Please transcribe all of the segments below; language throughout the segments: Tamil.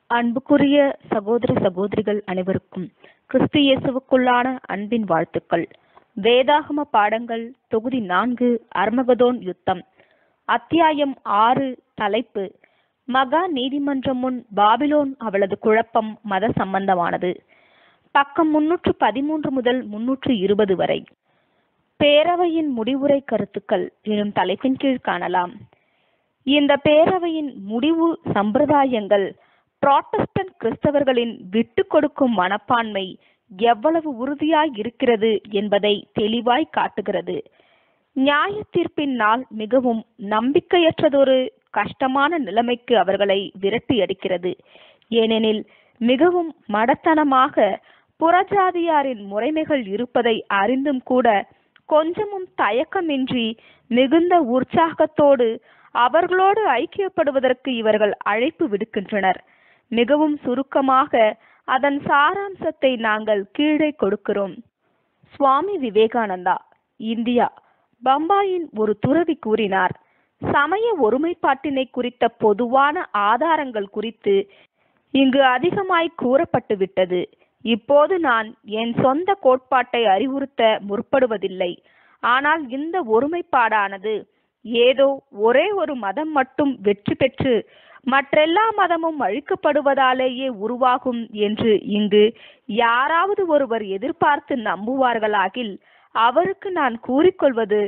அன்புக்குரிய சகோதர சகோதரிகள் அனைவருக்கும் கிறிஸ்து இயேசுவுக்குள்ளான அன்பின் வாழ்த்துக்கள் வேதாகம பாடங்கள் தொகுதி நான்கு அர்மகதோன் யுத்தம் அத்தியாயம் ஆறு தலைப்பு மகா நீதிமன்றம் முன் பாபிலோன் அவளது குழப்பம் மத சம்பந்தமானது பக்கம் முன்னூற்று பதிமூன்று முதல் முன்னூற்று இருபது வரை பேரவையின் முடிவுரை கருத்துக்கள் எனும் தலைப்பின் கீழ் காணலாம் இந்த பேரவையின் முடிவு சம்பிரதாயங்கள் புராட்டஸ்டன்ட் கிறிஸ்தவர்களின் விட்டு கொடுக்கும் மனப்பான்மை எவ்வளவு உறுதியாய் இருக்கிறது என்பதை தெளிவாய் காட்டுகிறது நியாய தீர்ப்பின் நாள் மிகவும் நம்பிக்கையற்றதொரு கஷ்டமான நிலைமைக்கு அவர்களை விரட்டி அடிக்கிறது ஏனெனில் மிகவும் மடத்தனமாக புறஜாதியாரின் முறைமைகள் இருப்பதை அறிந்தும் கூட கொஞ்சமும் தயக்கமின்றி மிகுந்த உற்சாகத்தோடு அவர்களோடு ஐக்கியப்படுவதற்கு இவர்கள் அழைப்பு விடுக்கின்றனர் மிகவும் சுருக்கமாக அதன் சாராம்சத்தை நாங்கள் கீழே கொடுக்கிறோம் சுவாமி விவேகானந்தா இந்தியா பம்பாயின் ஒரு துறவி கூறினார் சமய ஒருமைப்பாட்டினை குறித்த பொதுவான ஆதாரங்கள் குறித்து இங்கு அதிகமாய் கூறப்பட்டு விட்டது இப்போது நான் என் சொந்த கோட்பாட்டை அறிவுறுத்த முற்படுவதில்லை ஆனால் இந்த ஒருமைப்பாடானது ஏதோ ஒரே ஒரு மதம் மட்டும் வெற்றி பெற்று மற்றெல்லா மதமும் அழிக்கப்படுவதாலேயே உருவாகும் என்று இங்கு யாராவது ஒருவர் எதிர்பார்த்து நம்புவார்களாகில் அவருக்கு நான் கூறிக்கொள்வது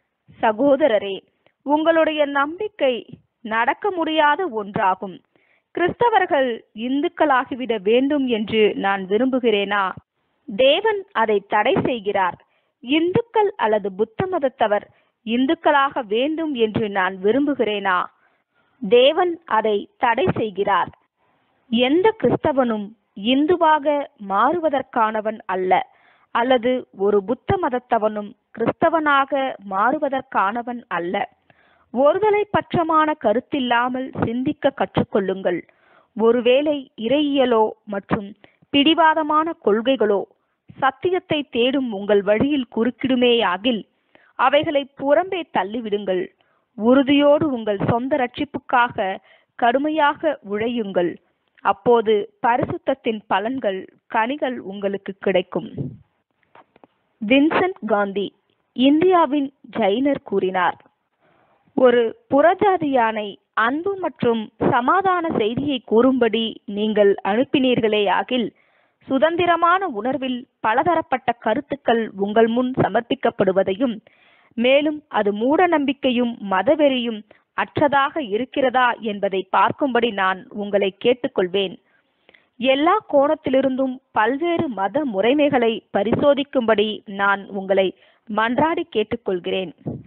சகோதரரே உங்களுடைய நம்பிக்கை நடக்க முடியாத ஒன்றாகும் கிறிஸ்தவர்கள் இந்துக்களாகிவிட வேண்டும் என்று நான் விரும்புகிறேனா தேவன் அதை தடை செய்கிறார் இந்துக்கள் அல்லது புத்த மதத்தவர் இந்துக்களாக வேண்டும் என்று நான் விரும்புகிறேனா தேவன் அதை தடை செய்கிறார் எந்த கிறிஸ்தவனும் இந்துவாக மாறுவதற்கானவன் அல்ல அல்லது ஒரு புத்த மதத்தவனும் கிறிஸ்தவனாக மாறுவதற்கானவன் அல்ல ஒருதலை பட்சமான கருத்தில்லாமல் சிந்திக்க கற்றுக்கொள்ளுங்கள் ஒருவேளை இறையியலோ மற்றும் பிடிவாதமான கொள்கைகளோ சத்தியத்தை தேடும் உங்கள் வழியில் குறுக்கிடுமேயாகில் அவைகளை புறம்பே தள்ளிவிடுங்கள் உறுதியோடு உங்கள் சொந்த ரட்சிப்புக்காக கடுமையாக உழையுங்கள் அப்போது பரிசுத்தத்தின் பலன்கள் கனிகள் உங்களுக்கு கிடைக்கும் வின்சென்ட் காந்தி இந்தியாவின் ஜைனர் கூறினார் ஒரு புறஜாதியானை அன்பு மற்றும் சமாதான செய்தியை கூறும்படி நீங்கள் அனுப்பினீர்களேயாகில் சுதந்திரமான உணர்வில் பலதரப்பட்ட கருத்துக்கள் உங்கள் முன் சமர்ப்பிக்கப்படுவதையும் மேலும் அது மூட நம்பிக்கையும் மதவெறியும் அற்றதாக இருக்கிறதா என்பதை பார்க்கும்படி நான் உங்களை கேட்டுக்கொள்வேன் எல்லா கோணத்திலிருந்தும் பல்வேறு மத முறைமைகளை பரிசோதிக்கும்படி நான் உங்களை மன்றாடி கேட்டுக்கொள்கிறேன்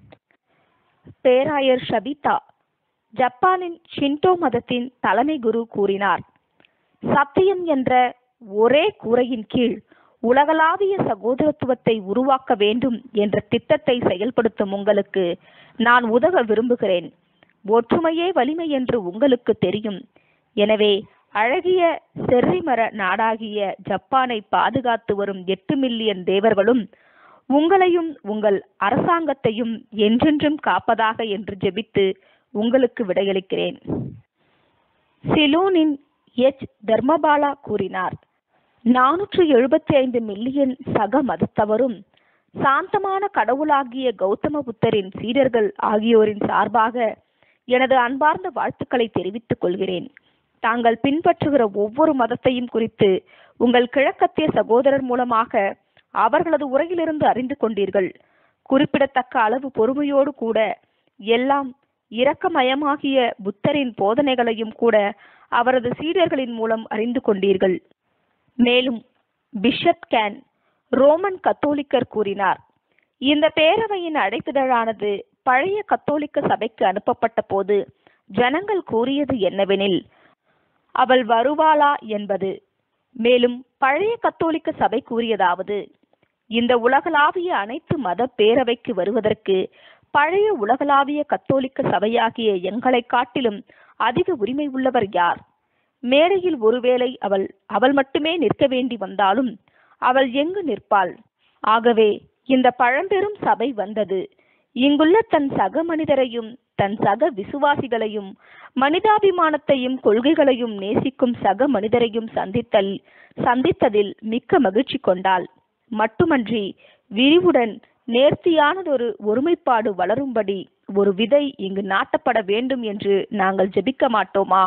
பேராயர் ஷபிதா ஜப்பானின் ஷின்டோ மதத்தின் தலைமை குரு கூறினார் சத்தியம் என்ற ஒரே கூரையின் கீழ் உலகளாவிய சகோதரத்துவத்தை உருவாக்க வேண்டும் என்ற திட்டத்தை செயல்படுத்தும் உங்களுக்கு நான் உதவ விரும்புகிறேன் ஒற்றுமையே வலிமை என்று உங்களுக்கு தெரியும் எனவே அழகிய செர்ரிமர நாடாகிய ஜப்பானை பாதுகாத்து வரும் எட்டு மில்லியன் தேவர்களும் உங்களையும் உங்கள் அரசாங்கத்தையும் என்றென்றும் காப்பதாக என்று ஜெபித்து உங்களுக்கு விடையளிக்கிறேன் சிலோனின் எச் தர்மபாலா கூறினார் நானூற்று எழுபத்தி ஐந்து மில்லியன் சக மதத்தவரும் சாந்தமான கடவுளாகிய கௌதம புத்தரின் சீடர்கள் ஆகியோரின் சார்பாக எனது அன்பார்ந்த வாழ்த்துக்களை தெரிவித்துக் கொள்கிறேன் தாங்கள் பின்பற்றுகிற ஒவ்வொரு மதத்தையும் குறித்து உங்கள் கிழக்கத்திய சகோதரர் மூலமாக அவர்களது உரையிலிருந்து அறிந்து கொண்டீர்கள் குறிப்பிடத்தக்க அளவு பொறுமையோடு கூட எல்லாம் இரக்கமயமாகிய புத்தரின் போதனைகளையும் கூட அவரது சீடர்களின் மூலம் அறிந்து கொண்டீர்கள் மேலும் பிஷப் கேன் ரோமன் கத்தோலிக்கர் கூறினார் இந்த பேரவையின் அழைப்பிதழானது பழைய கத்தோலிக்க சபைக்கு அனுப்பப்பட்ட போது ஜனங்கள் கூறியது என்னவெனில் அவள் வருவாளா என்பது மேலும் பழைய கத்தோலிக்க சபை கூறியதாவது இந்த உலகளாவிய அனைத்து மத பேரவைக்கு வருவதற்கு பழைய உலகளாவிய கத்தோலிக்க சபையாகிய எங்களை காட்டிலும் அதிக உரிமை உள்ளவர் யார் மேடையில் ஒருவேளை அவள் அவள் மட்டுமே நிற்க வேண்டி வந்தாலும் அவள் எங்கு நிற்பாள் ஆகவே இந்த பழம்பெரும் சபை வந்தது இங்குள்ள தன் சக மனிதரையும் தன் சக விசுவாசிகளையும் மனிதாபிமானத்தையும் கொள்கைகளையும் நேசிக்கும் சக மனிதரையும் சந்தித்தல் சந்தித்ததில் மிக்க மகிழ்ச்சி கொண்டாள் மட்டுமன்றி விரிவுடன் நேர்த்தியானதொரு ஒருமைப்பாடு வளரும்படி ஒரு விதை இங்கு நாட்டப்பட வேண்டும் என்று நாங்கள் ஜெபிக்க மாட்டோமா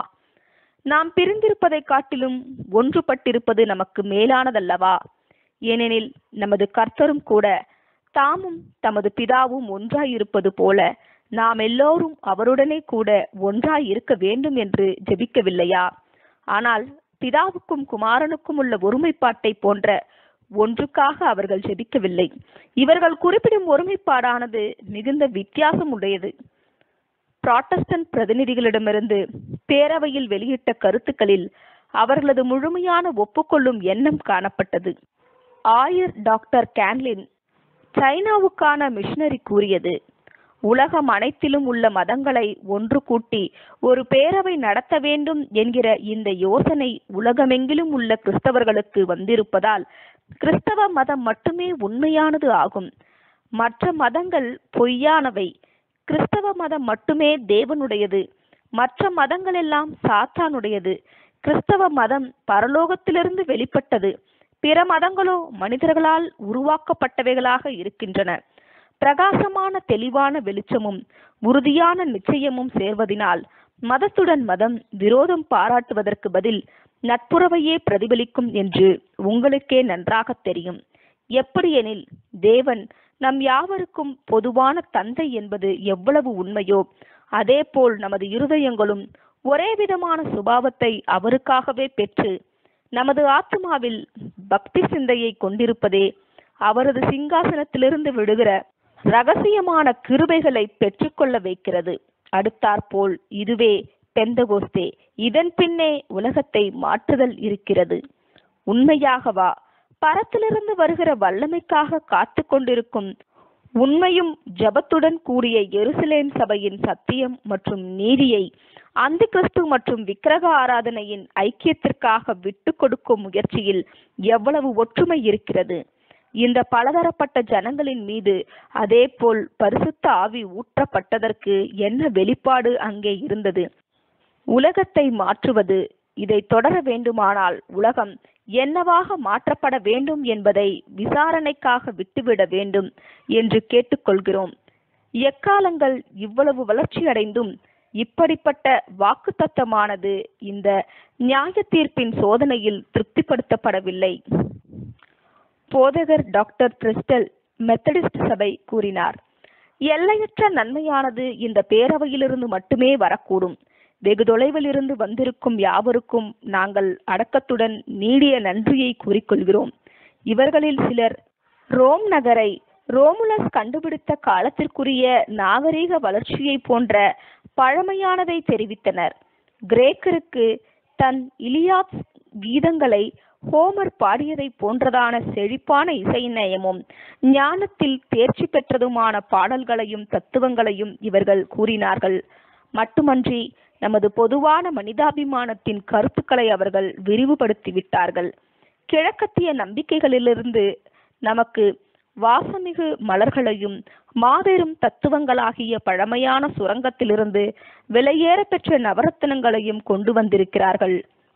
நாம் பிரிந்திருப்பதை காட்டிலும் ஒன்றுபட்டிருப்பது நமக்கு மேலானதல்லவா ஏனெனில் நமது கர்த்தரும் கூட தாமும் தமது பிதாவும் ஒன்றாயிருப்பது போல நாம் எல்லோரும் அவருடனே கூட ஒன்றாய் இருக்க வேண்டும் என்று ஜெபிக்கவில்லையா ஆனால் பிதாவுக்கும் குமாரனுக்கும் உள்ள ஒருமைப்பாட்டை போன்ற ஒன்றுக்காக அவர்கள் ஜெபிக்கவில்லை இவர்கள் குறிப்பிடும் ஒருமைப்பாடானது மிகுந்த வித்தியாசம் உடையது புராட்டஸ்டன்ட் பிரதிநிதிகளிடமிருந்து பேரவையில் வெளியிட்ட கருத்துக்களில் அவர்களது முழுமையான ஒப்புக்கொள்ளும் எண்ணம் காணப்பட்டது ஆயர் டாக்டர் கேன்லின் சைனாவுக்கான மிஷனரி கூறியது உலகம் அனைத்திலும் உள்ள மதங்களை ஒன்று கூட்டி ஒரு பேரவை நடத்த வேண்டும் என்கிற இந்த யோசனை உலகமெங்கிலும் உள்ள கிறிஸ்தவர்களுக்கு வந்திருப்பதால் கிறிஸ்தவ மதம் மட்டுமே உண்மையானது ஆகும் மற்ற மதங்கள் பொய்யானவை கிறிஸ்தவ மதம் மட்டுமே தேவனுடையது மற்ற மதங்கள் எல்லாம் சாத்தானுடையது கிறிஸ்தவ மதம் பரலோகத்திலிருந்து வெளிப்பட்டது பிற மதங்களோ மனிதர்களால் உருவாக்கப்பட்டவைகளாக இருக்கின்றன பிரகாசமான தெளிவான வெளிச்சமும் உறுதியான நிச்சயமும் சேர்வதினால் மதத்துடன் மதம் விரோதம் பாராட்டுவதற்கு பதில் நட்புறவையே பிரதிபலிக்கும் என்று உங்களுக்கே நன்றாக தெரியும் எப்படியெனில் தேவன் நம் யாவருக்கும் பொதுவான தந்தை என்பது எவ்வளவு உண்மையோ அதேபோல் நமது இருதயங்களும் ஒரே விதமான சுபாவத்தை அவருக்காகவே பெற்று நமது ஆத்மாவில் பக்தி சிந்தையை கொண்டிருப்பதே அவரது சிங்காசனத்திலிருந்து விடுகிற ரகசியமான கிருபைகளை பெற்றுக்கொள்ள வைக்கிறது அடுத்தாற்போல் இதுவே பெந்தகோஸ்தே இதன் பின்னே உலகத்தை மாற்றுதல் இருக்கிறது உண்மையாகவா பரத்திலிருந்து வருகிற வல்லமைக்காக காத்து கொண்டிருக்கும் உண்மையும் ஜபத்துடன் கூடிய எருசலேம் சபையின் சத்தியம் மற்றும் நீதியை அந்த கிறிஸ்து மற்றும் விக்கிரக ஆராதனையின் ஐக்கியத்திற்காக விட்டு கொடுக்கும் முயற்சியில் எவ்வளவு ஒற்றுமை இருக்கிறது இந்த பலதரப்பட்ட ஜனங்களின் மீது அதேபோல் பரிசுத்த ஆவி ஊற்றப்பட்டதற்கு என்ன வெளிப்பாடு அங்கே இருந்தது உலகத்தை மாற்றுவது இதை தொடர வேண்டுமானால் உலகம் என்னவாக மாற்றப்பட வேண்டும் என்பதை விசாரணைக்காக விட்டுவிட வேண்டும் என்று கேட்டுக்கொள்கிறோம் எக்காலங்கள் இவ்வளவு வளர்ச்சியடைந்தும் இப்படிப்பட்ட வாக்குத்தத்தமானது இந்த நியாய தீர்ப்பின் சோதனையில் திருப்திப்படுத்தப்படவில்லை போதகர் டாக்டர் கிறிஸ்டல் மெத்தடிஸ்ட் சபை கூறினார் எல்லையற்ற நன்மையானது இந்த பேரவையிலிருந்து மட்டுமே வரக்கூடும் வெகு தொலைவில் இருந்து வந்திருக்கும் யாவருக்கும் நாங்கள் அடக்கத்துடன் நீடிய நன்றியை கூறிக்கொள்கிறோம் இவர்களில் சிலர் ரோம் நகரை ரோமுலஸ் கண்டுபிடித்த காலத்திற்குரிய நாகரீக வளர்ச்சியை போன்ற பழமையானதை தெரிவித்தனர் கிரேக்கருக்கு தன் இலியாத் கீதங்களை ஹோமர் பாடியதை போன்றதான செழிப்பான இசை நயமும் ஞானத்தில் தேர்ச்சி பெற்றதுமான பாடல்களையும் தத்துவங்களையும் இவர்கள் கூறினார்கள் மட்டுமன்றி நமது பொதுவான மனிதாபிமானத்தின் கருத்துக்களை அவர்கள் விரிவுபடுத்தி விட்டார்கள் கிழக்கத்திய நம்பிக்கைகளிலிருந்து நமக்கு வாசமிகு மலர்களையும் மாபெரும் தத்துவங்களாகிய பழமையான சுரங்கத்திலிருந்து விலையேற பெற்ற நவரத்தினங்களையும் கொண்டு வந்திருக்கிறார்கள்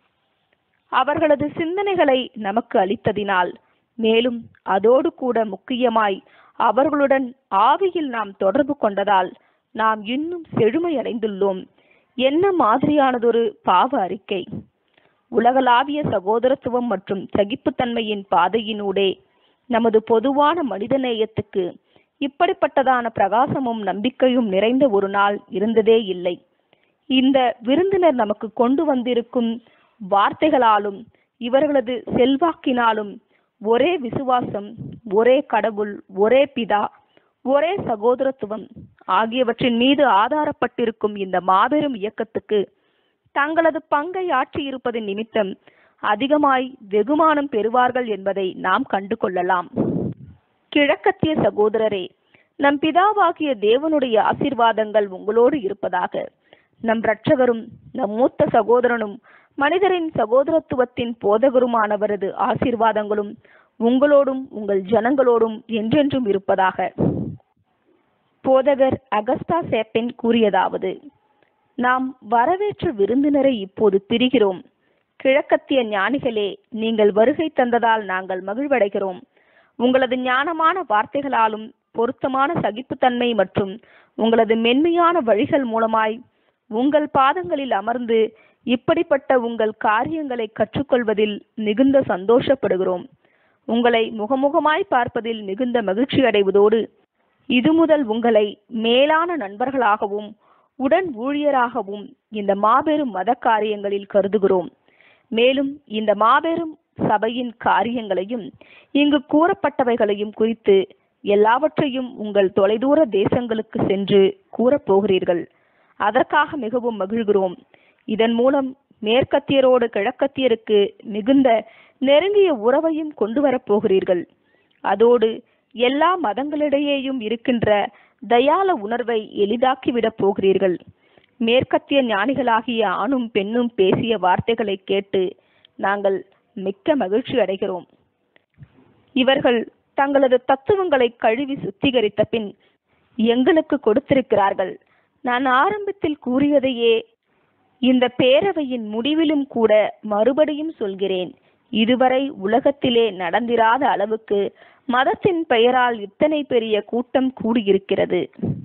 அவர்களது சிந்தனைகளை நமக்கு அளித்ததினால் மேலும் அதோடு கூட முக்கியமாய் அவர்களுடன் ஆவியில் நாம் தொடர்பு கொண்டதால் நாம் இன்னும் செழுமையடைந்துள்ளோம் என்ன மாதிரியானதொரு பாவ அறிக்கை உலகளாவிய சகோதரத்துவம் மற்றும் சகிப்புத்தன்மையின் பாதையினூடே நமது பொதுவான மனிதநேயத்துக்கு இப்படிப்பட்டதான பிரகாசமும் நம்பிக்கையும் நிறைந்த ஒரு நாள் இருந்ததே இல்லை இந்த விருந்தினர் நமக்கு கொண்டு வந்திருக்கும் வார்த்தைகளாலும் இவர்களது செல்வாக்கினாலும் ஒரே விசுவாசம் ஒரே கடவுள் ஒரே பிதா ஒரே சகோதரத்துவம் ஆகியவற்றின் மீது ஆதாரப்பட்டிருக்கும் இந்த மாபெரும் இயக்கத்துக்கு தங்களது பங்கை ஆற்றியிருப்பதன் நிமித்தம் அதிகமாய் வெகுமானம் பெறுவார்கள் என்பதை நாம் கண்டு கொள்ளலாம் கிழக்கத்திய சகோதரரே நம் பிதாவாகிய தேவனுடைய ஆசீர்வாதங்கள் உங்களோடு இருப்பதாக நம் இரட்சகரும் நம் மூத்த சகோதரனும் மனிதரின் சகோதரத்துவத்தின் போதகருமானவரது ஆசீர்வாதங்களும் உங்களோடும் உங்கள் ஜனங்களோடும் என்றென்றும் இருப்பதாக போதகர் அகஸ்டா சேப்பென் கூறியதாவது நாம் வரவேற்ற விருந்தினரை இப்போது பிரிகிறோம் கிழக்கத்திய ஞானிகளே நீங்கள் வருகை தந்ததால் நாங்கள் மகிழ்வடைகிறோம் உங்களது ஞானமான வார்த்தைகளாலும் பொருத்தமான சகிப்புத்தன்மை மற்றும் உங்களது மென்மையான வழிகள் மூலமாய் உங்கள் பாதங்களில் அமர்ந்து இப்படிப்பட்ட உங்கள் காரியங்களை கற்றுக்கொள்வதில் மிகுந்த சந்தோஷப்படுகிறோம் உங்களை முகமுகமாய் பார்ப்பதில் மிகுந்த மகிழ்ச்சி அடைவதோடு இது முதல் உங்களை மேலான நண்பர்களாகவும் உடன் ஊழியராகவும் இந்த மாபெரும் மத காரியங்களில் கருதுகிறோம் மேலும் இந்த மாபெரும் சபையின் காரியங்களையும் இங்கு கூறப்பட்டவைகளையும் குறித்து எல்லாவற்றையும் உங்கள் தொலைதூர தேசங்களுக்கு சென்று கூறப்போகிறீர்கள் அதற்காக மிகவும் மகிழ்கிறோம் இதன் மூலம் மேற்கத்தியரோடு கிழக்கத்தியருக்கு மிகுந்த நெருங்கிய உறவையும் கொண்டு வரப்போகிறீர்கள் அதோடு எல்லா மதங்களிடையேயும் இருக்கின்ற தயால உணர்வை எளிதாக்கிவிடப் போகிறீர்கள் மேற்கத்திய ஞானிகளாகிய ஆணும் பெண்ணும் பேசிய வார்த்தைகளை கேட்டு நாங்கள் மிக்க மகிழ்ச்சி அடைகிறோம் இவர்கள் தங்களது தத்துவங்களை கழுவி சுத்திகரித்த பின் எங்களுக்கு கொடுத்திருக்கிறார்கள் நான் ஆரம்பத்தில் கூறியதையே இந்த பேரவையின் முடிவிலும் கூட மறுபடியும் சொல்கிறேன் இதுவரை உலகத்திலே நடந்திராத அளவுக்கு மதத்தின் பெயரால் இத்தனை பெரிய கூட்டம் கூடியிருக்கிறது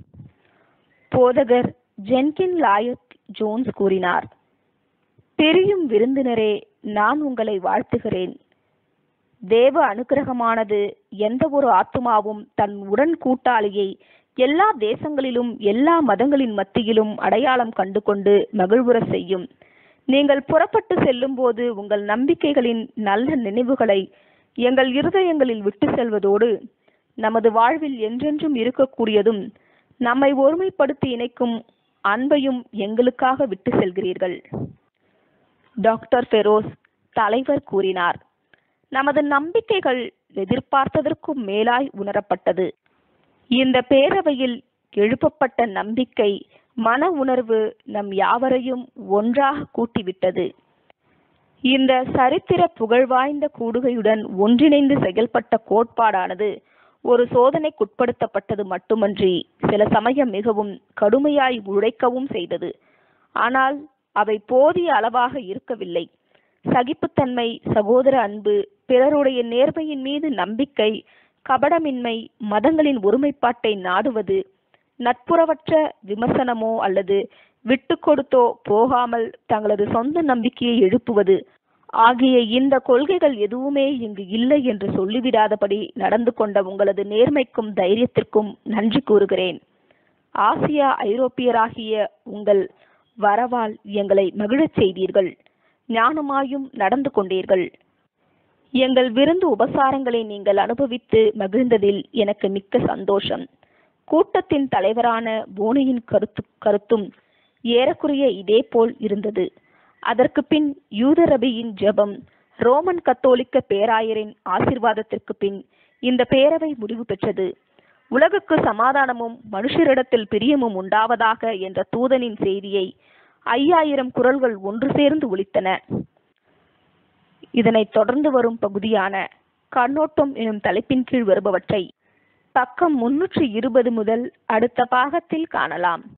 போதகர் ஜென்கின் லாயட் ஜோன்ஸ் கூறினார் பிரியும் விருந்தினரே நான் உங்களை வாழ்த்துகிறேன் தேவ அனுக்கிரகமானது எந்த ஒரு ஆத்துமாவும் தன் உடன் கூட்டாளியை எல்லா தேசங்களிலும் எல்லா மதங்களின் மத்தியிலும் அடையாளம் கண்டு கொண்டு மகிழ்வுற செய்யும் நீங்கள் புறப்பட்டு செல்லும்போது உங்கள் நம்பிக்கைகளின் நல்ல நினைவுகளை எங்கள் இருதயங்களில் விட்டு செல்வதோடு நமது வாழ்வில் என்றென்றும் இருக்கக்கூடியதும் நம்மை ஒருமைப்படுத்தி இணைக்கும் அன்பையும் எங்களுக்காக விட்டு செல்கிறீர்கள் டாக்டர் ஃபெரோஸ் தலைவர் கூறினார் நமது நம்பிக்கைகள் எதிர்பார்த்ததற்கும் மேலாய் உணரப்பட்டது இந்த பேரவையில் எழுப்பப்பட்ட நம்பிக்கை மன உணர்வு நம் யாவரையும் ஒன்றாக கூட்டிவிட்டது இந்த சரித்திர புகழ்வாய்ந்த கூடுகையுடன் ஒன்றிணைந்து செயல்பட்ட கோட்பாடானது ஒரு சோதனைக்குட்படுத்தப்பட்டது மட்டுமன்றி சில சமயம் மிகவும் கடுமையாய் உழைக்கவும் செய்தது ஆனால் அவை போதிய அளவாக இருக்கவில்லை சகிப்புத்தன்மை சகோதர அன்பு பிறருடைய நேர்மையின் மீது நம்பிக்கை கபடமின்மை மதங்களின் ஒருமைப்பாட்டை நாடுவது நட்புறவற்ற விமர்சனமோ அல்லது விட்டு கொடுத்தோ போகாமல் தங்களது சொந்த நம்பிக்கையை எழுப்புவது ஆகிய இந்த கொள்கைகள் எதுவுமே இங்கு இல்லை என்று சொல்லிவிடாதபடி நடந்து கொண்ட உங்களது நேர்மைக்கும் தைரியத்திற்கும் நன்றி கூறுகிறேன் ஆசியா ஐரோப்பியராகிய உங்கள் வரவால் எங்களை மகிழச் செய்தீர்கள் ஞானமாயும் நடந்து கொண்டீர்கள் எங்கள் விருந்து உபசாரங்களை நீங்கள் அனுபவித்து மகிழ்ந்ததில் எனக்கு மிக்க சந்தோஷம் கூட்டத்தின் தலைவரான போனியின் கருத்து கருத்தும் ஏறக்குறைய இதேபோல் இருந்தது அதற்கு பின் யூத ரபியின் ஜெபம் ரோமன் கத்தோலிக்க பேராயரின் ஆசிர்வாதத்திற்கு பின் இந்த பேரவை முடிவு பெற்றது உலகுக்கு சமாதானமும் மனுஷரிடத்தில் பிரியமும் உண்டாவதாக என்ற தூதனின் செய்தியை ஐயாயிரம் குரல்கள் ஒன்று சேர்ந்து ஒலித்தன இதனைத் தொடர்ந்து வரும் பகுதியான கண்ணோட்டம் எனும் தலைப்பின் கீழ் வருபவற்றை பக்கம் முன்னூற்றி இருபது முதல் அடுத்த பாகத்தில் காணலாம்